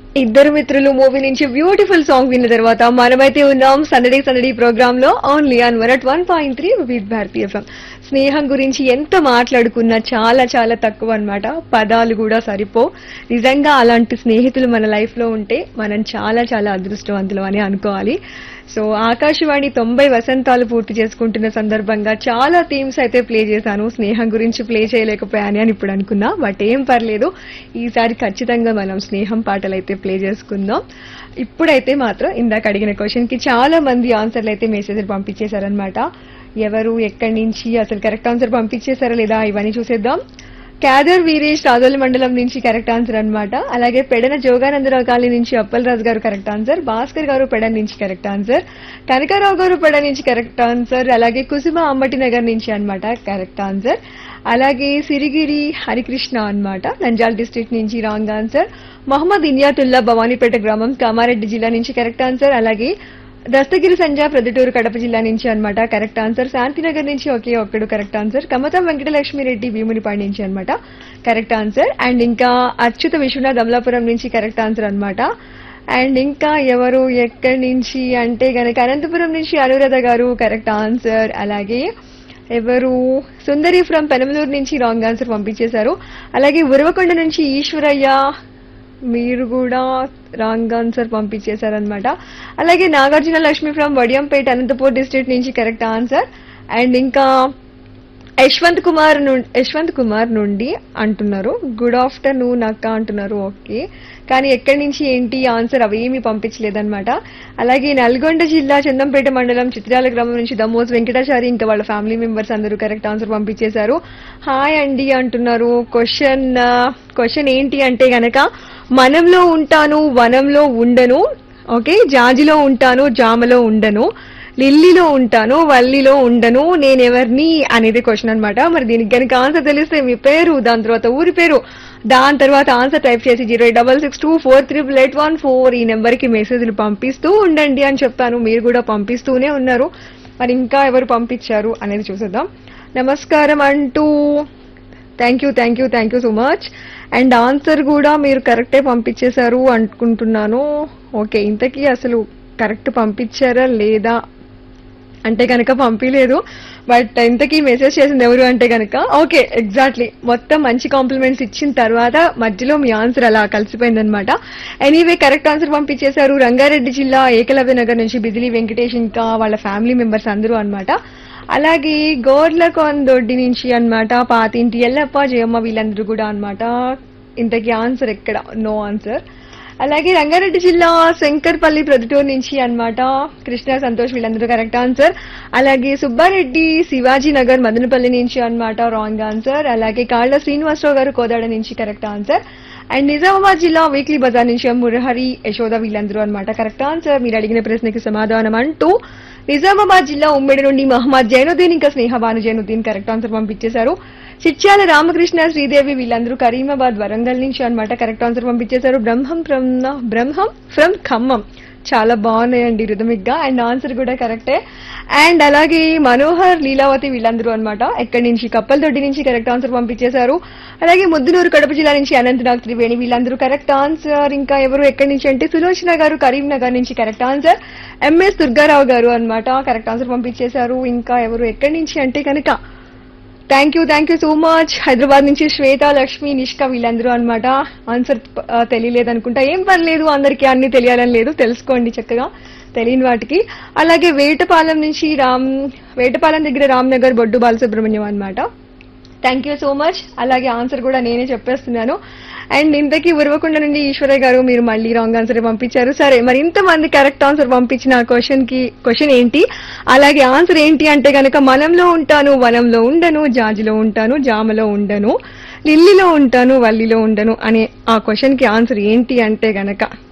ఇద్దరు మిత్రులు మూవీ నుంచి బ్యూటిఫుల్ సాంగ్ విన్న తర్వాత మనమైతే ఉన్నాం సందడి సందడి ప్రోగ్రామ్ లో only on one at one point three with Bharatiya FM స్నేహం గురించి ఎంత మాట్లాడుకున్నా చాలా చాలా తక్కువ అన్నమాట పదాలు కూడా సరిపో నిజంగా అలాంటి స్నేహితులు మన లైఫ్ లో ఉంటే మనం చాలా చాలా అదృష్టవంతులు అని అనుకోవాలి సో ఆకాశవాణి తొంభై వసంతాలు పూర్తి చేసుకుంటున్న సందర్భంగా చాలా థీమ్స్ అయితే ప్లే చేశాను స్నేహం గురించి ప్లే చేయలేకపోయాను అని ఇప్పుడు అనుకున్నా బట్ ఏం పర్లేదు ఈసారి ఖచ్చితంగా మనం స్నేహం పాటలు అయితే ప్లే చేసుకుందాం ఇప్పుడైతే మాత్రం ఇందాక అడిగిన క్వశ్చన్ కి చాలా మంది ఆన్సర్లు అయితే మెసేజ్లు పంపించేశారనమాట ఎవరు ఎక్కడి నుంచి అసలు కరెక్ట్ ఆన్సర్ పంపించేశారా లేదా ఇవన్నీ చూసేద్దాం క్యాదర్ వీరేష్ రాజోలి మండలం నుంచి కరెక్ట్ ఆన్సర్ అన్నమాట అలాగే పెడన జోగానందరావు కాలనీ నుంచి అప్పలరాజు గారు కరెక్ట్ ఆన్సర్ భాస్కర్ గారు పెడ నుంచి కరెక్ట్ ఆన్సర్ కనకారావు గారు పెడ నుంచి కరెక్ట్ ఆన్సర్ అలాగే కుసుమ అంబటి నగర్ నుంచి అన్నమాట కరెక్ట్ ఆన్సర్ అలాగే సిరిగిరి హరికృష్ణ అన్నమాట నంజాల్ డిస్ట్రిక్ట్ నుంచి రాంగ్ ఆన్సర్ మొహమ్మద్ ఇనియాతుల్లా భవానీపేట గ్రామం కామారెడ్డి జిల్లా నుంచి కరెక్ట్ ఆన్సర్ అలాగే దస్తగిరి సంజా ప్రొద్దుటూరు కడప జిల్లా నుంచి అన్నమాట కరెక్ట్ ఆన్సర్ శాంతినగర్ నుంచి ఒకే ఒక్కడు కరెక్ట్ ఆన్సర్ కమతం వెంకటలక్ష్మి రెడ్డి భీమునిపాడు నుంచి అన్నమాట కరెక్ట్ ఆన్సర్ అండ్ ఇంకా అచ్యుత విశ్వనాథ్ అమలాపురం నుంచి కరెక్ట్ ఆన్సర్ అన్నమాట అండ్ ఇంకా ఎవరు ఎక్కడి నుంచి అంటే గనక అనంతపురం నుంచి అనురాధ గారు కరెక్ట్ ఆన్సర్ అలాగే ఎవరు సుందరి ఫ్రమ్ పెనమలూరు నుంచి రాంగ్ ఆన్సర్ పంపించేశారు అలాగే ఉరవకొండ నుంచి ఈశ్వరయ్య మీరు కూడా రాంగ్ ఆన్సర్ పంపించేశారనమాట అలాగే నాగార్జున లక్ష్మి ఫ్రమ్ వడియంపేట అనంతపూర్ డిస్ట్రిక్ట్ నుంచి కరెక్ట్ ఆన్సర్ అండ్ ఇంకా యశ్వంత్ కుమార్ నుండి యశ్వంత్ కుమార్ నుండి అంటున్నారు గుడ్ ఆఫ్టర్నూన్ అక్క అంటున్నారు ఓకే కానీ ఎక్కడి నుంచి ఏంటి ఆన్సర్ అవేమీ పంపించలేదన్నమాట అలాగే నల్గొండ జిల్లా చందంపేట మండలం చిత్రాల గ్రామం నుంచి దమోజ్ వెంకటాచారి ఇంకా వాళ్ళ ఫ్యామిలీ మెంబర్స్ అందరూ కరెక్ట్ ఆన్సర్ పంపించేశారు హాయ్ అండి అంటున్నారు క్వశ్చన్ క్వశ్చన్ ఏంటి అంటే గనక మనంలో ఉంటాను వనంలో ఉండను ఓకే జాజిలో ఉంటాను జామలో ఉండను లిల్లీలో ఉంటాను వల్లిలో ఉండను నేనెవరిని అనేది క్వశ్చన్ అన్నమాట మరి దీనికి కనుక ఆన్సర్ తెలిస్తే మీ పేరు దాని తర్వాత ఊరి పేరు దాని తర్వాత ఆన్సర్ టైప్ చేసి zero eight double six two four triple eight one four ఈ నెంబర్కి మెసేజ్లు పంపిస్తూ ఉండండి అని చెప్తాను మీరు కూడా పంపిస్తూనే ఉన్నారు మరి ఇంకా ఎవరు పంపించారు అనేది చూసేద్దాం నమస్కారం అంటూ thank you thank you thank you so much and answer కూడా మీరు కరెక్టే పంపించేశారు అనుకుంటున్నాను ఓకే ఇంతకీ అసలు కరెక్ట్ పంపించారా లేదా అంటే కనుక పంపించలేదు బట్ ఇంతకీ మెసేజ్ చేసింది ఎవరు అంటే కనుక ఓకే ఎగ్జాక్ట్లీ మొత్తం మంచి కాంప్లిమెంట్స్ ఇచ్చిన తర్వాత మధ్యలో మీ ఆన్సర్ అలా కలిసిపోయిందనమాట ఎనీవే కరెక్ట్ ఆన్సర్ పంపించేశారు రంగారెడ్డి జిల్లా ఏకలవ్య నగర్ నుంచి బిజిలీ వెంకటేష్ ఇంకా వాళ్ళ ఫ్యామిలీ మెంబర్స్ అందరూ అన్నమాట అలాగే గోర్లకొందొడ్డి నుంచి అన్నమాట పాతింటి ఎల్లప్ప జయమ్మ వీళ్ళందరూ కూడా అన్నమాట ఇంతకీ ఆన్సర్ ఎక్కడ నో ఆన్సర్ అలాగే రంగారెడ్డి జిల్లా శంకర్పల్లి ప్రొద్దుటూరు నుంచి అన్నమాట కృష్ణ సంతోష్ వీళ్ళందరూ కరెక్ట్ ఆన్సర్ అలాగే సుబ్బారెడ్డి శివాజీ నగర్ మదనపల్లి నుంచి అన్నమాట రాంగ్ ఆన్సర్ అలాగే కాళ్ళ శ్రీనివాసరావు గారు కోదాడ నుంచి కరెక్ట్ ఆన్సర్ అండ్ నిజామాబాద్ జిల్లా వీక్లీ బజార్ నుంచి మురహరి యశోద వీళ్ళందరూ అన్నమాట కరెక్ట్ ఆన్సర్ మీరు అడిగిన ప్రశ్నకి సమాధానం అంటూ నిజామాబాద్ జిల్లా ఉమ్మడి నుండి మహమ్మద్ జైనుద్దీన్ ఇంకా స్నేహ భాను జైనుద్దీన్ కరెక్ట్ ఆన్సర్ పంపించేశారు చిట్యాల రామకృష్ణ శ్రీదేవి వీళ్ళందరూ కరీమాబాద్ వరంగల్ నుంచి అన్నమాట కరెక్ట్ ఆన్సర్ పంపించేశారు బ్రహ్మం ఫ్రమ్ బ్రహ్మం ఫ్రమ్ ఖమ్మం చాలా బాగున్నాయండి రిథమిక్ గా అండ్ ఆన్సర్ కూడా కరెక్టే అండ్ అలాగే మనోహర్ లీలావతి వీళ్ళందరూ అన్నమాట ఎక్కడి నుంచి కప్పలదొడ్డి నుంచి కరెక్ట్ ఆన్సర్ పంపించేశారు అలాగే ముద్దునూరు కడప జిల్లా నుంచి అనంతనాగ్ త్రివేణి వీళ్ళందరూ కరెక్ట్ ఆన్సర్ ఇంకా ఎవరు ఎక్కడి నుంచి అంటే సులోచన గారు కరీంనగర్ నుంచి కరెక్ట్ ఆన్సర్ ఎంఎస్ దుర్గారావు గారు అన్నమాట కరెక్ట్ ఆన్సర్ పంపించేశారు ఇంకా ఎవరు ఎక్కడి నుంచి అంటే కనుక thank you thank you so much Hyderabad నుంచి శ్వేత లక్ష్మి నిష్క వీళ్ళందరూ అనమాట ఆన్సర్ తెలియలేదు అనుకుంటా ఏం పర్లేదు అందరికీ అన్ని తెలియాలని లేదు తెలుసుకోండి చక్కగా తెలియని వాటికి అలాగే వేటపాలెం నుంచి రామ్ వేటపాలెం దగ్గర రామ్నగర్ బొడ్డు బాలసుబ్రహ్మణ్యం అన్నమాట థ్యాంక్ యూ సో మచ్ అలాగే ఆన్సర్ కూడా నేనే చెప్పేస్తున్నాను అండ్ ఇంతకీ ఉరవకొండ నుండి ఈశ్వరయ్య గారు మీరు మళ్ళీ రాంగ్ ఆన్సర్ పంపించారు సరే మరి ఇంతమంది కరెక్ట్ ఆన్సర్ పంపించిన క్వశ్చన్ కి క్వశ్చన్ ఏంటి అలాగే ఆన్సర్ ఏంటి అంటే గనక మనంలో ఉంటాను వనంలో ఉండను జాజిలో ఉంటాను జామలో ఉండను లిల్లీలో ఉంటాను వల్లిలో ఉండను అనే ఆ క్వశ్చన్ కి ఆన్సర్ ఏంటి అంటే గనక